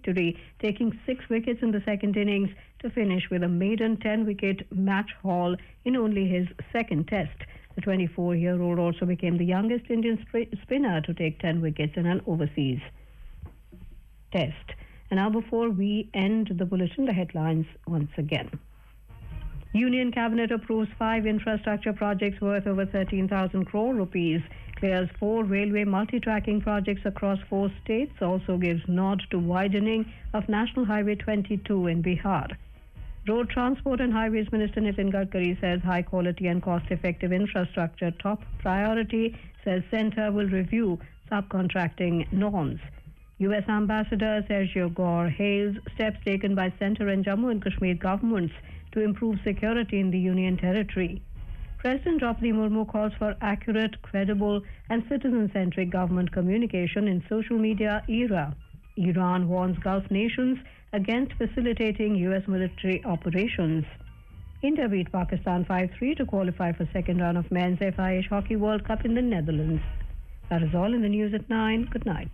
victory, taking six wickets in the second innings to finish with a maiden 10 wicket match haul in only his second test. The 24 year old also became the youngest Indian sp- spinner to take 10 wickets in an overseas test. And now, before we end the bulletin, the headlines once again. Union Cabinet approves five infrastructure projects worth over 13,000 crore rupees, clears four railway multi-tracking projects across four states, also gives nod to widening of National Highway 22 in Bihar. Road Transport and Highways Minister Nitin Gadkari says high quality and cost effective infrastructure top priority, says Centre will review subcontracting norms. U.S. Ambassador Sergio Gore hails steps taken by Centre and Jammu and Kashmir governments to improve security in the Union Territory. President Draupadi Murmu calls for accurate, credible, and citizen-centric government communication in social media era. Iran warns Gulf nations against facilitating U.S. military operations. India beat Pakistan 5-3 to qualify for second round of men's FIH Hockey World Cup in the Netherlands. That is all in the news at 9. Good night.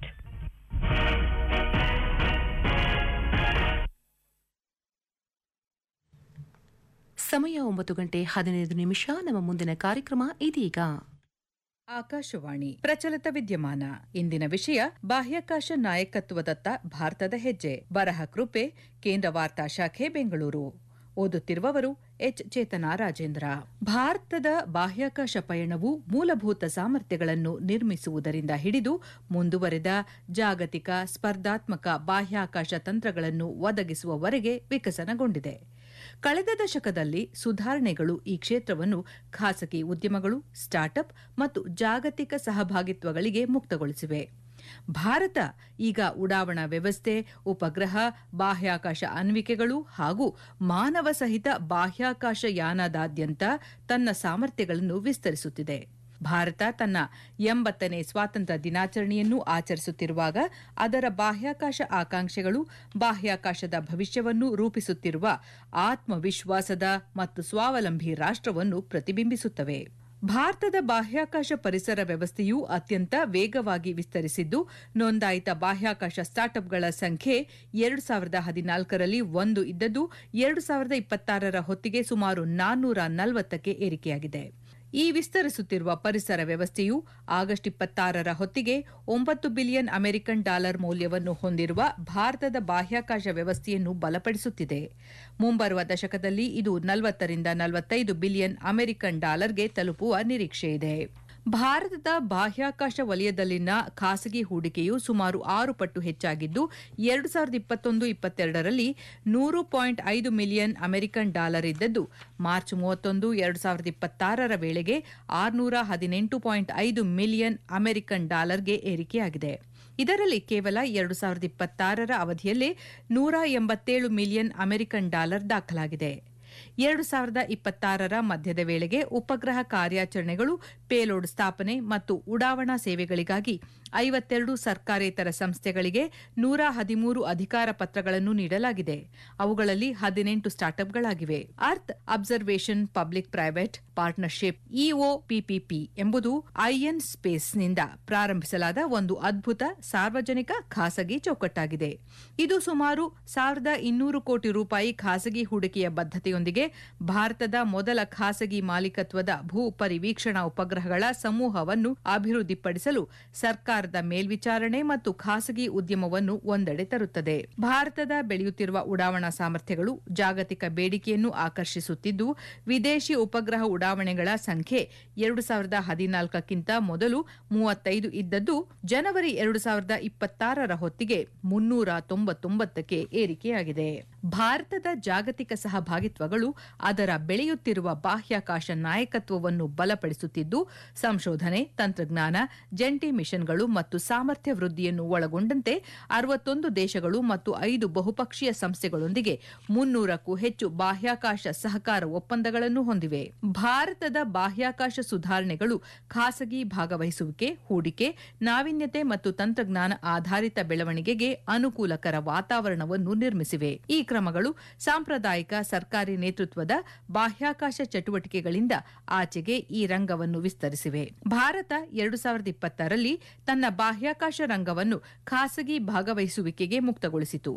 ಸಮಯ ಒಂಬತ್ತು ಗಂಟೆ ಹದಿನೈದು ನಿಮಿಷ ನಮ್ಮ ಮುಂದಿನ ಕಾರ್ಯಕ್ರಮ ಇದೀಗ ಆಕಾಶವಾಣಿ ಪ್ರಚಲಿತ ವಿದ್ಯಮಾನ ಇಂದಿನ ವಿಷಯ ಬಾಹ್ಯಾಕಾಶ ನಾಯಕತ್ವದತ್ತ ಭಾರತದ ಹೆಜ್ಜೆ ಬರಹ ಕೃಪೆ ಕೇಂದ್ರ ವಾರ್ತಾ ಶಾಖೆ ಬೆಂಗಳೂರು ಓದುತ್ತಿರುವವರು ಎಚ್ ಚೇತನಾ ರಾಜೇಂದ್ರ ಭಾರತದ ಬಾಹ್ಯಾಕಾಶ ಪಯಣವು ಮೂಲಭೂತ ಸಾಮರ್ಥ್ಯಗಳನ್ನು ನಿರ್ಮಿಸುವುದರಿಂದ ಹಿಡಿದು ಮುಂದುವರೆದ ಜಾಗತಿಕ ಸ್ಪರ್ಧಾತ್ಮಕ ಬಾಹ್ಯಾಕಾಶ ತಂತ್ರಗಳನ್ನು ಒದಗಿಸುವವರೆಗೆ ವಿಕಸನಗೊಂಡಿದೆ ಕಳೆದ ದಶಕದಲ್ಲಿ ಸುಧಾರಣೆಗಳು ಈ ಕ್ಷೇತ್ರವನ್ನು ಖಾಸಗಿ ಉದ್ಯಮಗಳು ಸ್ಟಾರ್ಟ್ಅಪ್ ಮತ್ತು ಜಾಗತಿಕ ಸಹಭಾಗಿತ್ವಗಳಿಗೆ ಮುಕ್ತಗೊಳಿಸಿವೆ ಭಾರತ ಈಗ ಉಡಾವಣಾ ವ್ಯವಸ್ಥೆ ಉಪಗ್ರಹ ಬಾಹ್ಯಾಕಾಶ ಅನ್ವಿಕೆಗಳು ಹಾಗೂ ಮಾನವ ಸಹಿತ ಬಾಹ್ಯಾಕಾಶ ಯಾನದಾದ್ಯಂತ ತನ್ನ ಸಾಮರ್ಥ್ಯಗಳನ್ನು ವಿಸ್ತರಿಸುತ್ತಿದೆ ಭಾರತ ತನ್ನ ಎಂಬತ್ತನೇ ಸ್ವಾತಂತ್ರ್ಯ ದಿನಾಚರಣೆಯನ್ನು ಆಚರಿಸುತ್ತಿರುವಾಗ ಅದರ ಬಾಹ್ಯಾಕಾಶ ಆಕಾಂಕ್ಷೆಗಳು ಬಾಹ್ಯಾಕಾಶದ ಭವಿಷ್ಯವನ್ನು ರೂಪಿಸುತ್ತಿರುವ ಆತ್ಮವಿಶ್ವಾಸದ ಮತ್ತು ಸ್ವಾವಲಂಬಿ ರಾಷ್ಟ್ರವನ್ನು ಪ್ರತಿಬಿಂಬಿಸುತ್ತವೆ ಭಾರತದ ಬಾಹ್ಯಾಕಾಶ ಪರಿಸರ ವ್ಯವಸ್ಥೆಯು ಅತ್ಯಂತ ವೇಗವಾಗಿ ವಿಸ್ತರಿಸಿದ್ದು ನೋಂದಾಯಿತ ಬಾಹ್ಯಾಕಾಶ ಸ್ಟಾರ್ಟ್ಅಪ್ಗಳ ಸಂಖ್ಯೆ ಎರಡು ಸಾವಿರದ ಹದಿನಾಲ್ಕರಲ್ಲಿ ಒಂದು ಇದ್ದದ್ದು ಎರಡು ಸಾವಿರದ ಇಪ್ಪತ್ತಾರರ ಹೊತ್ತಿಗೆ ಸುಮಾರು ನಾನ್ನೂರ ನಲವತ್ತಕ್ಕೆ ಏರಿಕೆಯಾಗಿದೆ ಈ ವಿಸ್ತರಿಸುತ್ತಿರುವ ಪರಿಸರ ವ್ಯವಸ್ಥೆಯು ಆಗಸ್ಟ್ ಇಪ್ಪತ್ತಾರರ ಹೊತ್ತಿಗೆ ಒಂಬತ್ತು ಬಿಲಿಯನ್ ಅಮೆರಿಕನ್ ಡಾಲರ್ ಮೌಲ್ಯವನ್ನು ಹೊಂದಿರುವ ಭಾರತದ ಬಾಹ್ಯಾಕಾಶ ವ್ಯವಸ್ಥೆಯನ್ನು ಬಲಪಡಿಸುತ್ತಿದೆ ಮುಂಬರುವ ದಶಕದಲ್ಲಿ ಇದು ನಲವತ್ತರಿಂದ ನಲವತ್ತೈದು ಬಿಲಿಯನ್ ಅಮೆರಿಕನ್ ಡಾಲರ್ಗೆ ತಲುಪುವ ನಿರೀಕ್ಷೆಯಿದೆ ಭಾರತದ ಬಾಹ್ಯಾಕಾಶ ವಲಯದಲ್ಲಿನ ಖಾಸಗಿ ಹೂಡಿಕೆಯು ಸುಮಾರು ಆರು ಪಟ್ಟು ಹೆಚ್ಚಾಗಿದ್ದು ಎರಡು ಸಾವಿರದ ಇಪ್ಪತ್ತೊಂದು ಇಪ್ಪತ್ತೆರಡರಲ್ಲಿ ನೂರು ಪಾಯಿಂಟ್ ಐದು ಮಿಲಿಯನ್ ಅಮೆರಿಕನ್ ಡಾಲರ್ ಇದ್ದದ್ದು ಮಾರ್ಚ್ ಮೂವತ್ತೊಂದು ಎರಡು ಸಾವಿರದ ಇಪ್ಪತ್ತಾರರ ವೇಳೆಗೆ ಆರುನೂರ ಹದಿನೆಂಟು ಪಾಯಿಂಟ್ ಐದು ಮಿಲಿಯನ್ ಅಮೆರಿಕನ್ ಡಾಲರ್ಗೆ ಏರಿಕೆಯಾಗಿದೆ ಇದರಲ್ಲಿ ಕೇವಲ ಎರಡು ಸಾವಿರದ ಇಪ್ಪತ್ತಾರರ ಅವಧಿಯಲ್ಲೇ ನೂರ ಎಂಬತ್ತೇಳು ಮಿಲಿಯನ್ ಅಮೆರಿಕನ್ ಡಾಲರ್ ದಾಖಲಾಗಿದೆ ಎರಡು ಸಾವಿರದ ಇಪ್ಪತ್ತಾರರ ಮಧ್ಯದ ವೇಳೆಗೆ ಉಪಗ್ರಹ ಕಾರ್ಯಾಚರಣೆಗಳು ಪೇಲೋಡ್ ಸ್ಥಾಪನೆ ಮತ್ತು ಉಡಾವಣಾ ಸೇವೆಗಳಿಗಾಗಿ ಐವತ್ತೆರಡು ಸರ್ಕಾರೇತರ ಸಂಸ್ಥೆಗಳಿಗೆ ನೂರ ಹದಿಮೂರು ಅಧಿಕಾರ ಪತ್ರಗಳನ್ನು ನೀಡಲಾಗಿದೆ ಅವುಗಳಲ್ಲಿ ಹದಿನೆಂಟು ಸ್ಟಾರ್ಟ್ಅಪ್ಗಳಾಗಿವೆ earth observation public private partnership EOPPP ಎಂಬುದು ಐಎನ್ ಸ್ಪೇಸ್ನಿಂದ ಪ್ರಾರಂಭಿಸಲಾದ ಒಂದು ಅದ್ಭುತ ಸಾರ್ವಜನಿಕ ಖಾಸಗಿ ಚೌಕಟ್ಟಾಗಿದೆ ಇದು ಸುಮಾರು ಸಾವಿರದ ಇನ್ನೂರು ಕೋಟಿ ರೂಪಾಯಿ ಖಾಸಗಿ ಹೂಡಿಕೆಯ ಬದ್ಧತೆಯೊಂದಿಗೆ ಭಾರತದ ಮೊದಲ ಖಾಸಗಿ ಮಾಲೀಕತ್ವದ ಭೂ ಪರಿವೀಕ್ಷಣಾ ಉಪಗ್ರಹಗಳ ಸಮೂಹವನ್ನು ಅಭಿವೃದ್ಧಿಪಡಿಸಲು ಸರ್ಕಾರದ ಮೇಲ್ವಿಚಾರಣೆ ಮತ್ತು ಖಾಸಗಿ ಉದ್ಯಮವನ್ನು ಒಂದೆಡೆ ತರುತ್ತದೆ ಭಾರತದ ಬೆಳೆಯುತ್ತಿರುವ ಉಡಾವಣಾ ಸಾಮರ್ಥ್ಯಗಳು ಜಾಗತಿಕ ಬೇಡಿಕೆಯನ್ನು ಆಕರ್ಷಿಸುತ್ತಿದ್ದು ವಿದೇಶಿ ಉಪಗ್ರಹ ಉಡಾವಣೆಗಳ ಸಂಖ್ಯೆ ಎರಡು ಸಾವಿರದ ಹದಿನಾಲ್ಕಕ್ಕಿಂತ ಮೊದಲು ಮೂವತ್ತೈದು ಇದ್ದದ್ದು ಜನವರಿ ಎರಡು ಸಾವಿರದ ಇಪ್ಪತ್ತಾರರ ಹೊತ್ತಿಗೆ ಮುನ್ನೂರ ತೊಂಬತ್ತೊಂಬತ್ತಕ್ಕೆ ಏರಿಕೆಯಾಗಿದೆ ಭಾರತದ ಜಾಗತಿಕ ಸಹಭಾಗಿತ್ವಗಳು ಅದರ ಬೆಳೆಯುತ್ತಿರುವ ಬಾಹ್ಯಾಕಾಶ ನಾಯಕತ್ವವನ್ನು ಬಲಪಡಿಸುತ್ತಿದ್ದು ಸಂಶೋಧನೆ ತಂತ್ರಜ್ಞಾನ ಜಂಟಿ ಮಿಷನ್ಗಳು ಮತ್ತು ಸಾಮರ್ಥ್ಯ ವೃದ್ಧಿಯನ್ನು ಒಳಗೊಂಡಂತೆ ಅರವತ್ತೊಂದು ದೇಶಗಳು ಮತ್ತು ಐದು ಬಹುಪಕ್ಷೀಯ ಸಂಸ್ಥೆಗಳೊಂದಿಗೆ ಮುನ್ನೂರಕ್ಕೂ ಹೆಚ್ಚು ಬಾಹ್ಯಾಕಾಶ ಸಹಕಾರ ಒಪ್ಪಂದಗಳನ್ನು ಹೊಂದಿವೆ ಭಾರತದ ಬಾಹ್ಯಾಕಾಶ ಸುಧಾರಣೆಗಳು ಖಾಸಗಿ ಭಾಗವಹಿಸುವಿಕೆ ಹೂಡಿಕೆ ನಾವೀನ್ಯತೆ ಮತ್ತು ತಂತ್ರಜ್ಞಾನ ಆಧಾರಿತ ಬೆಳವಣಿಗೆಗೆ ಅನುಕೂಲಕರ ವಾತಾವರಣವನ್ನು ನಿರ್ಮಿಸಿವೆ ಈ ಕ್ರಮಗಳು ಸಾಂಪ್ರದಾಯಿಕ ಸರ್ಕಾರಿ ನೇತೃತ್ವದ ಬಾಹ್ಯಾಕಾಶ ಚಟುವಟಿಕೆಗಳಿಂದ ಆಚೆಗೆ ಈ ರಂಗವನ್ನು ವಿಸ್ತರಿಸಿವೆ ಭಾರತ ಎರಡು ಸಾವಿರದ ಇಪ್ಪತ್ತರಲ್ಲಿ ತನ್ನ ಬಾಹ್ಯಾಕಾಶ ರಂಗವನ್ನು ಖಾಸಗಿ ಭಾಗವಹಿಸುವಿಕೆಗೆ ಮುಕ್ತಗೊಳಿಸಿತು